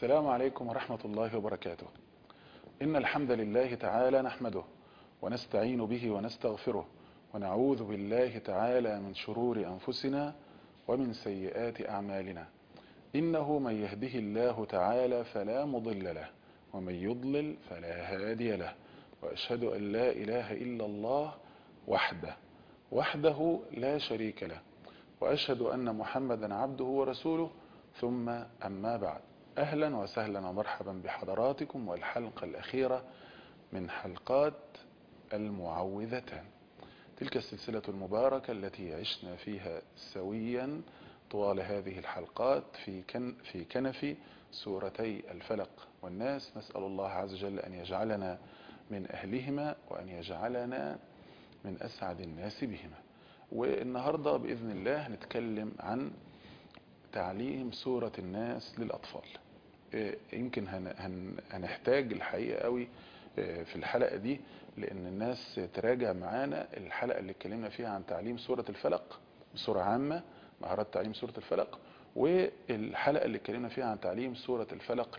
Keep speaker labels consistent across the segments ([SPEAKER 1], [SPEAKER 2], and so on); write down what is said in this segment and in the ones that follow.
[SPEAKER 1] السلام عليكم ورحمة الله وبركاته إن الحمد لله تعالى نحمده ونستعين به ونستغفره ونعوذ بالله تعالى من شرور أنفسنا ومن سيئات أعمالنا إنه من يهده الله تعالى فلا مضل له ومن يضلل فلا هادي له وأشهد أن لا إله إلا الله وحده وحده لا شريك له وأشهد أن محمدا عبده ورسوله ثم أما بعد أهلا وسهلا ومرحبا بحضراتكم والحلقة الأخيرة من حلقات المعوذتان تلك السلسلة المباركة التي عشنا فيها سويا طوال هذه الحلقات في, كن في كنف سورتي الفلق والناس نسأل الله عز وجل أن يجعلنا من أهلهما وأن يجعلنا من أسعد الناس بهما والنهاردة بإذن الله هنتكلم عن تعليم سورة الناس للأطفال يمكن هن هن هنحتاج الحقيقة قوي في الحلقة دي لأن الناس تراجع معانا الحلقة اللي اتكلمنا فيها عن تعليم سورة الفلق بصورة عامة مهارات تعليم سورة الفلق والحلقة اللي اتكلمنا فيها عن تعليم سورة الفلق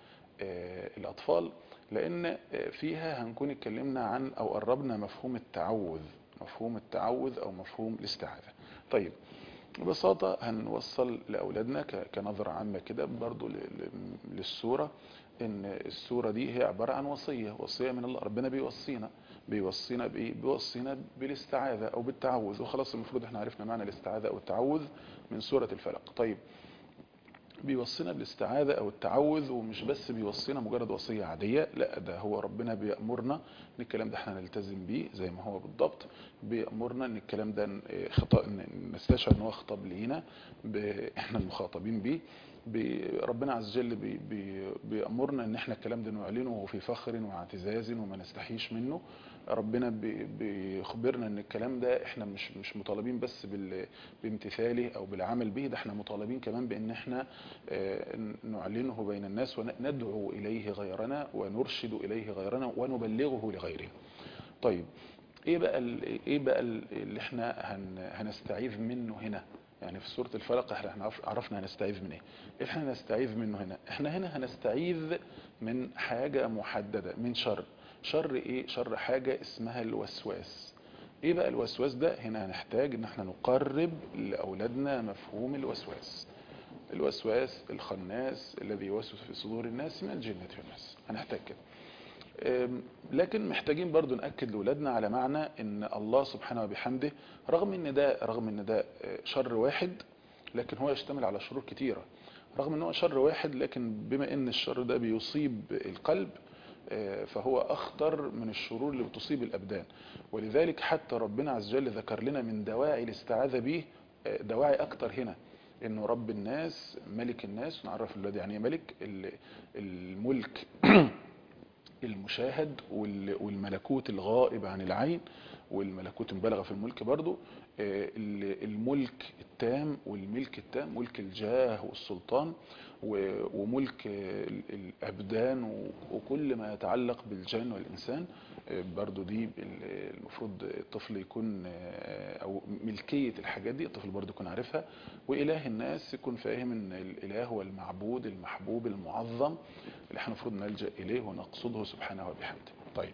[SPEAKER 1] للأطفال لأن فيها هنكون اتكلمنا عن أو قربنا مفهوم التعوذ مفهوم التعوذ أو مفهوم الاستعاذة طيب ببساطة هنوصل لأولادنا كنظرة عامة كده برضو للسورة ان السورة دي هي عبارة عن وصية وصية من الله ربنا بيوصينا بيوصينا بايه بيوصينا بالاستعاذة او بالتعوذ وخلاص المفروض احنا عرفنا معنى الاستعاذة او التعوذ من سورة الفلق طيب بيوصينا بالاستعاذة او التعوذ ومش بس بيوصينا مجرد وصية عادية لا ده هو ربنا بيأمرنا ان الكلام ده احنا نلتزم بيه زي ما هو بالضبط بيأمرنا ان الكلام ده خطأ نستشعر ان هو خطاب لينا احنا المخاطبين بيه ربنا عز وجل بي بي بيأمرنا ان احنا الكلام ده نعلنه في فخر واعتزاز وما نستحيش منه ربنا بي بيخبرنا ان الكلام ده احنا مش مش مطالبين بس بامتثاله او بالعمل به ده احنا مطالبين كمان بان احنا نعلنه بين الناس وندعو اليه غيرنا ونرشد اليه غيرنا ونبلغه لغيرنا طيب ايه بقى ايه بقى اللي احنا هن هنستعيذ منه هنا يعني في سورة الفلق احنا عرفنا هنستعيذ من ايه احنا هنستعيذ منه هنا احنا هنا هنستعيذ من حاجة محددة من شر شر ايه شر حاجة اسمها الوسواس ايه بقى الوسواس ده هنا هنحتاج ان احنا نقرب لاولادنا مفهوم الوسواس الوسواس الخناس الذي يوسوس في صدور الناس من الجنة والناس هنحتاج كده لكن محتاجين برضو نأكد لأولادنا على معنى ان الله سبحانه وبحمده رغم ان ده رغم ان ده شر واحد لكن هو يشتمل على شرور كتيرة رغم ان هو شر واحد لكن بما ان الشر ده بيصيب القلب فهو اخطر من الشرور اللي بتصيب الابدان ولذلك حتى ربنا عز وجل ذكر لنا من دواعي الاستعاذة به دواعي اكتر هنا انه رب الناس ملك الناس نعرف الذي يعني ملك الملك المشاهد والملكوت الغائب عن العين والملكوت مبالغه في الملك برضو الملك التام والملك التام ملك الجاه والسلطان وملك الأبدان وكل ما يتعلق بالجن والإنسان برضو دي المفروض الطفل يكون أو ملكية الحاجات دي الطفل برضو يكون عارفها وإله الناس يكون فاهم أن الإله هو المعبود المحبوب المعظم اللي احنا المفروض نلجأ إليه ونقصده سبحانه وبحمده طيب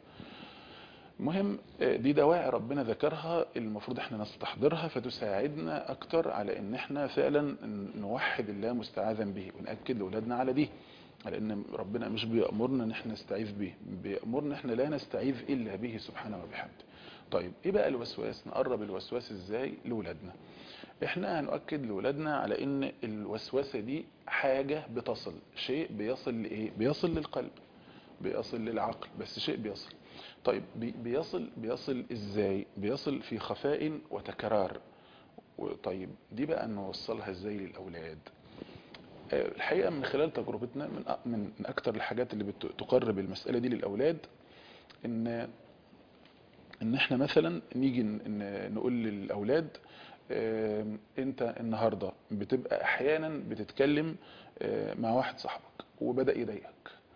[SPEAKER 1] مهم دي دواعي ربنا ذكرها المفروض احنا نستحضرها فتساعدنا اكتر على ان احنا فعلا نوحد الله مستعاذا به ونأكد لأولادنا على دي على ان ربنا مش بيأمرنا ان احنا نستعيذ به بيأمرنا احنا لا نستعيذ الا به سبحانه وبحمده طيب ايه بقى الوسواس نقرب الوسواس ازاي لأولادنا احنا هنؤكد لأولادنا على ان الوسوسة دي حاجة بتصل شيء بيصل لايه بيصل للقلب بيصل للعقل بس شيء بيصل طيب بيصل بيصل ازاي بيصل في خفاء وتكرار طيب دي بقى نوصلها ازاي للاولاد الحقيقه من خلال تجربتنا من من اكتر الحاجات اللي بتقرب المساله دي للاولاد ان ان احنا مثلا نيجي نقول للاولاد انت النهارده بتبقى احيانا بتتكلم مع واحد صاحبك وبدا يضايقك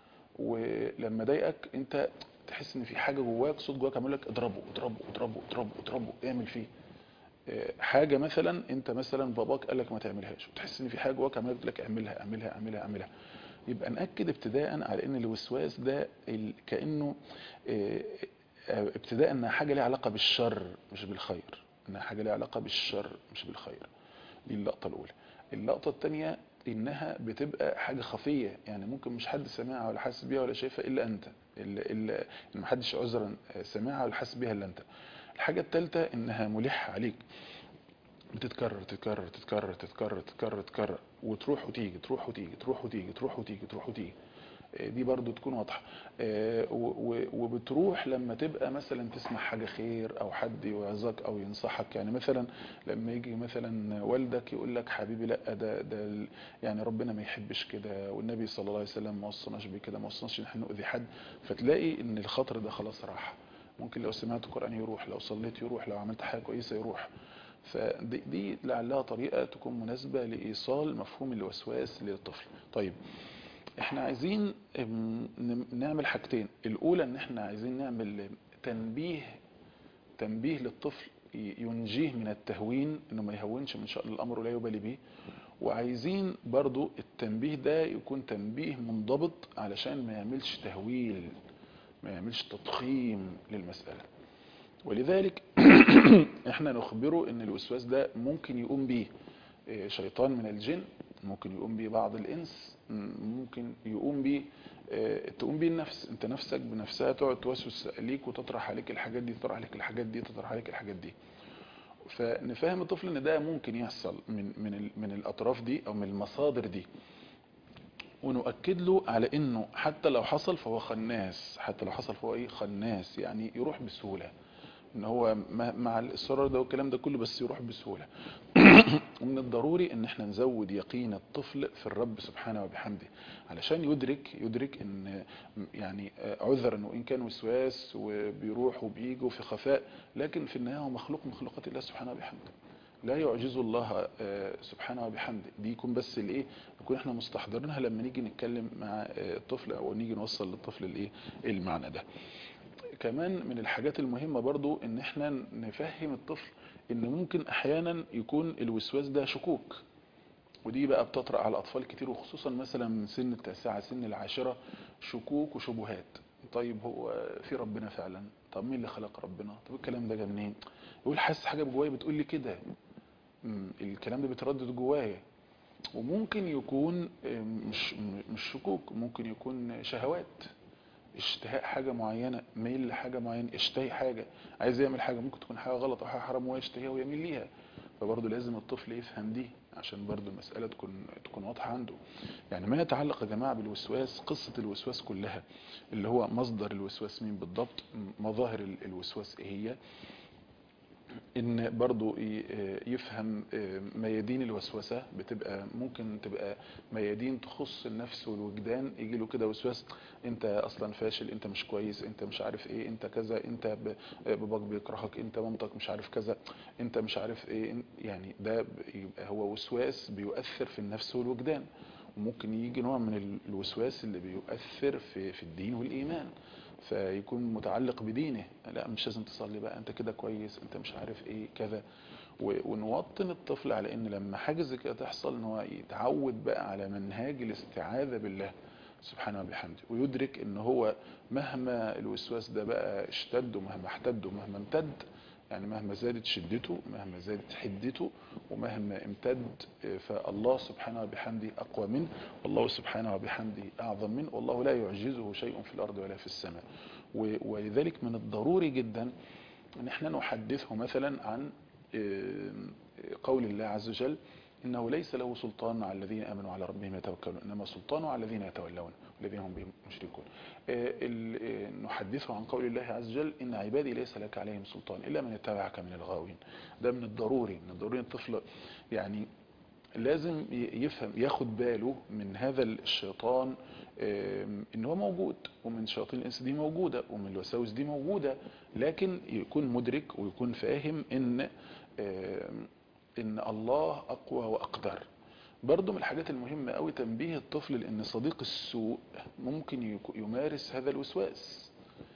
[SPEAKER 1] ولما ضايقك انت تحس ان في حاجه جواك صوت جواك عامل لك اضربه اضربه اضربه اضربه اضربه اعمل فيه حاجه مثلا انت مثلا باباك قال لك ما تعملهاش وتحس ان في حاجه جواك عماله لك اعملها اعملها اعملها اعملها يبقى نأكد ابتداء على ان الوسواس ده ال- كأنه آه، آه، ابتداء انها حاجة ليها علاقة بالشر مش بالخير انها حاجة ليها علاقة بالشر مش بالخير دي اللقطة الاولى اللقطة الثانية انها بتبقى حاجة خفية يعني ممكن مش حد سامعها ولا حاسس بيها ولا شايفها الا انت الا الا ان محدش عذرا سامعها ولا حاسس بيها الا انت الحاجة الثالثة انها ملحة عليك بتتكرر تتكرر تتكرر تتكرر تتكرر تتكرر وتروح وتيجي تروح وتيجي تروح وتيجي تروح وتيجي تروح وتيجي آه، دي برضو تكون واضحة آه، و- و- وبتروح لما تبقى مثلا تسمع حاجة خير او حد يوعظك او ينصحك يعني مثلا لما يجي مثلا والدك يقول لك حبيبي لا ده ده ال- يعني ربنا ما يحبش كده والنبي صلى الله عليه وسلم ما وصناش بكده ما وصناش ان احنا نؤذي حد فتلاقي ان الخطر ده خلاص راح ممكن لو سمعت قرآن يروح لو صليت يروح لو عملت حاجة كويسة يروح فدي دي لعلها طريقة تكون مناسبة لإيصال مفهوم الوسواس للطفل طيب احنا عايزين ام، نم- نعمل حاجتين الأولى ان احنا عايزين نعمل تنبيه تنبيه للطفل ي- ينجيه من التهوين انه ما يهونش من شأن الأمر ولا يبالي به وعايزين برضو التنبيه ده يكون تنبيه منضبط علشان ما يعملش تهويل ما يعملش تضخيم للمسألة ولذلك احنا نخبره ان الوسواس ده ممكن يقوم به إيه، شيطان من الجن ممكن يقوم به بعض الانس م- ممكن يقوم به إيه، تقوم به النفس انت نفسك بنفسها تقعد توسوس ليك وتطرح عليك الحاجات دي تطرح عليك الحاجات دي تطرح عليك الحاجات دي فنفهم الطفل ان ده ممكن يحصل من من ال- من الاطراف دي او من المصادر دي ونؤكد له على انه حتى لو حصل فهو خناس حتى لو حصل فهو ايه خناس يعني يروح بسهولة ان هو ما- مع الاصرار ده والكلام ده كله بس يروح بسهولة ومن الضروري ان احنا نزود يقين الطفل في الرب سبحانه وبحمده علشان يدرك يدرك ان يعني عذرا وان كان وسواس وبيروح وبيجي في خفاء لكن في النهايه هو مخلوق من مخلوقات الله سبحانه وبحمده لا يعجز الله آه، سبحانه وبحمده دي يكون بس الايه نكون احنا مستحضرينها لما نيجي نتكلم مع آه، الطفل او نيجي نوصل للطفل الايه المعنى ده كمان من الحاجات المهمة برضو ان احنا نفهم الطفل ان ممكن احيانا يكون الوسواس ده شكوك ودي بقى بتطرأ على الاطفال كتير وخصوصا مثلا من سن التاسعة سن العاشرة شكوك وشبهات طيب هو في ربنا فعلا طب مين اللي خلق ربنا طب الكلام ده جه منين يقول حاسس حاجة جوايا بتقول لي كده مم، الكلام ده بيتردد جوايا وممكن يكون آم، مش مش شكوك ممكن يكون شهوات اشتهاء حاجة معينة ميل لحاجة معينة اشتهي حاجة عايز يعمل حاجة ممكن تكون حاجة غلط او حاجة حرام وهو يشتهيها ويميل ليها فبرضه لازم الطفل يفهم دي عشان برضه المسألة تكون تكون واضحة عنده يعني ما يتعلق يا جماعة بالوسواس قصة الوسواس كلها اللي هو مصدر الوسواس مين بالضبط مظاهر ال- الوسواس ايه هي ان برضو ي- يفهم ميادين الوسوسة بتبقى ممكن تبقى ميادين تخص النفس والوجدان يجي له كده وسواس انت اصلا فاشل انت مش كويس انت مش عارف ايه انت كذا انت ب- باباك بيكرهك انت مامتك مش عارف كذا انت مش عارف ايه يعني ده ب- يبقى هو وسواس بيؤثر في النفس والوجدان وممكن يجي نوع من ال- الوسواس اللي بيؤثر في في الدين والايمان فيكون متعلق بدينه لا مش لازم تصلي بقى انت كده كويس انت مش عارف ايه كذا و- ونوطن الطفل على ان لما حاجه زي كده تحصل ان هو يتعود بقى على منهاج الاستعاذه بالله سبحانه وبحمده ويدرك ان هو مهما الوسواس ده بقى اشتد ومهما احتد ومهما امتد يعني مهما زادت شدته مهما زادت حدته ومهما امتد اه، فالله سبحانه وبحمده اقوى منه والله سبحانه وبحمده اعظم منه والله لا يعجزه شيء في الارض ولا في السماء و- ولذلك من الضروري جدا ان احنا نحدثه مثلا عن اه، قول الله عز وجل انه ليس له سلطان على الذين امنوا على ربهم يتوكلون انما سلطانه على الذين يتولون والذين هم بهم مشركون آه، ال- آه، نحدثه عن قول الله عز وجل ان عبادي ليس لك عليهم سلطان الا من اتبعك من الغاوين ده من الضروري من الضروري الطفل يعني لازم ي- يفهم ياخد باله من هذا الشيطان آم، ان هو موجود ومن شياطين الانس دي موجوده ومن الوساوس دي موجوده لكن يكون مدرك ويكون فاهم ان آم، ان الله اقوى واقدر برضو من الحاجات المهمة قوي تنبيه الطفل لان صديق السوء ممكن يك- يمارس هذا الوسواس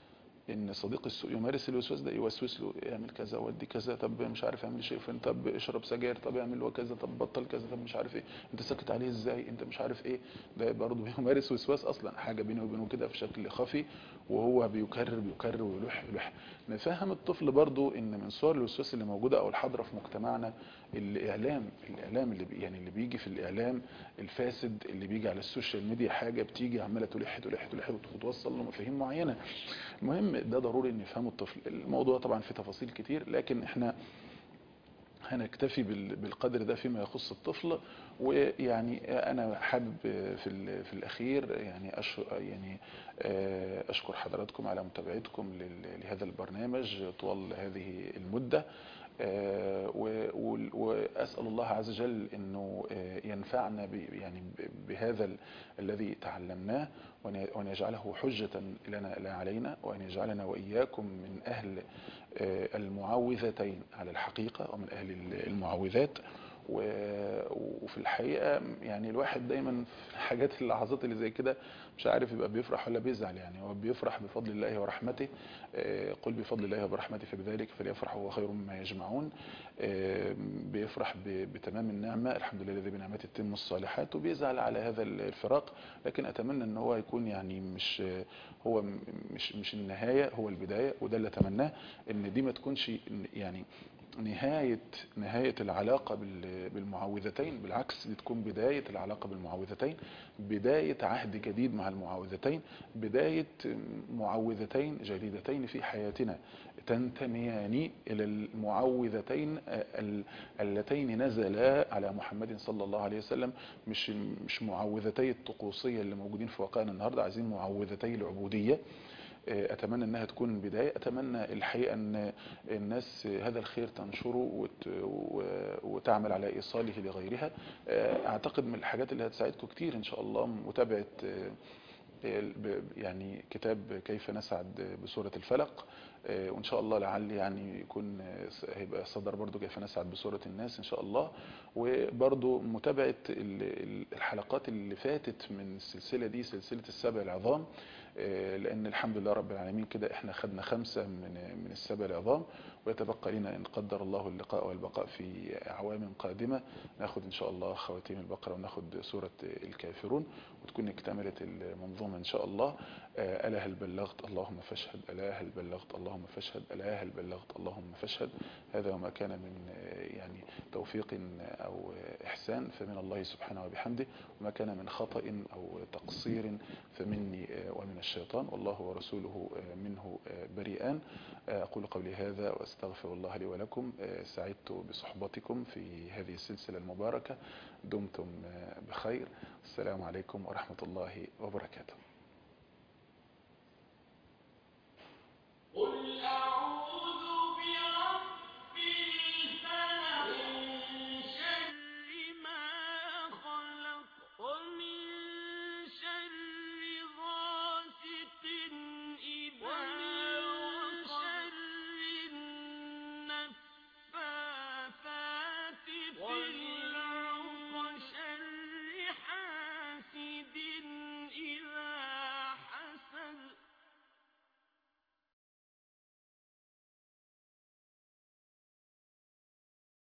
[SPEAKER 1] ان صديق السوء يمارس الوسواس ده يوسوس له اعمل كذا ودي كذا طب مش عارف اعمل شيء فين طب اشرب سجاير طب اعمل له كذا طب بطل كذا طب مش عارف ايه انت ساكت عليه ازاي انت مش عارف ايه ده برضه بيمارس وسواس اصلا حاجه بينه وبينه كده في شكل خفي وهو بيكرر بيكرر ويلح يلح نفهم الطفل برضه ان من صور الوسواس اللي موجوده او الحاضره في مجتمعنا الاعلام الاعلام اللي بي يعني اللي بيجي في الاعلام الفاسد اللي بيجي على السوشيال ميديا حاجه بتيجي عماله تلح تلح تلح وتوصل له مفاهيم معينه المهم ده ضروري ان يفهمه الطفل الموضوع طبعا فيه تفاصيل كتير لكن احنا هنكتفي بال- بالقدر ده فيما يخص الطفل ويعني انا حابب في ال- في الاخير يعني أش- يعني آه، اشكر حضراتكم على متابعتكم لل- لهذا البرنامج طوال هذه المده آه، و- وال- واسال الله عز وجل انه آه، ينفعنا ب- يعني ب- بهذا ال- الذي تعلمناه وأن وأن يجعله حجة لنا لا علينا وأن يجعلنا وإياكم من أهل آه، المعوذتين على الحقيقة ومن أهل المعوذات و- وفي الحقيقة يعني الواحد دايما في الحاجات اللحظات اللي زي كده مش عارف يبقى بيفرح ولا بيزعل يعني هو بيفرح بفضل الله ورحمته آه، قل بفضل الله وبرحمته فبذلك فليفرحوا هو خير مما يجمعون آه، بيفرح ب- بتمام النعمة الحمد لله الذي بنعمته تتم الصالحات وبيزعل على هذا الفراق لكن اتمنى ان هو يكون يعني مش هو م- مش مش النهاية هو البداية وده اللي اتمناه ان دي ما تكونش يعني نهاية نهاية العلاقة بال- بالمعوذتين بالعكس دي تكون بداية العلاقة بالمعوذتين بداية عهد جديد مع المعوذتين بداية معوذتين جديدتين في حياتنا تنتميان إلى المعوذتين ال- اللتين نزلا على محمد صلى الله عليه وسلم مش مش معوذتي الطقوسية اللي موجودين في واقعنا النهاردة عايزين معوذتي العبودية اتمنى انها تكون البدايه اتمنى الحقيقه ان الناس هذا الخير تنشره وت- و- وتعمل على ايصاله لغيرها اعتقد من الحاجات اللي هتساعدكم كتير ان شاء الله متابعه ب- يعني كتاب كيف نسعد بسوره الفلق وان شاء الله لعل يعني يكون هيبقى صدر برضو كيف نسعد بسوره الناس ان شاء الله وبرضو متابعه ال- ال- الحلقات اللي فاتت من السلسله دي سلسله السبع العظام آه، لان الحمد لله رب العالمين كده احنا خدنا خمسة من من السبع العظام ويتبقى لنا ان قدر الله اللقاء والبقاء في اعوام قادمة ناخد ان شاء الله خواتيم البقرة وناخد سورة الكافرون وتكون اكتملت المنظومة ان شاء الله آه، الا هل بلغت اللهم فاشهد الا هل بلغت اللهم فاشهد الا هل بلغت اللهم فاشهد هذا وما كان من آه، يعني توفيق او احسان فمن الله سبحانه وبحمده وما كان من خطأ او تقصير فمني آه، ومن الشيطان والله ورسوله آه، منه آه، بريئان آه، أقول قولي هذا وأستغفر الله لي ولكم آه، سعدت بصحبتكم في هذه السلسلة المباركة دمتم آه، بخير السلام عليكم ورحمة الله وبركاته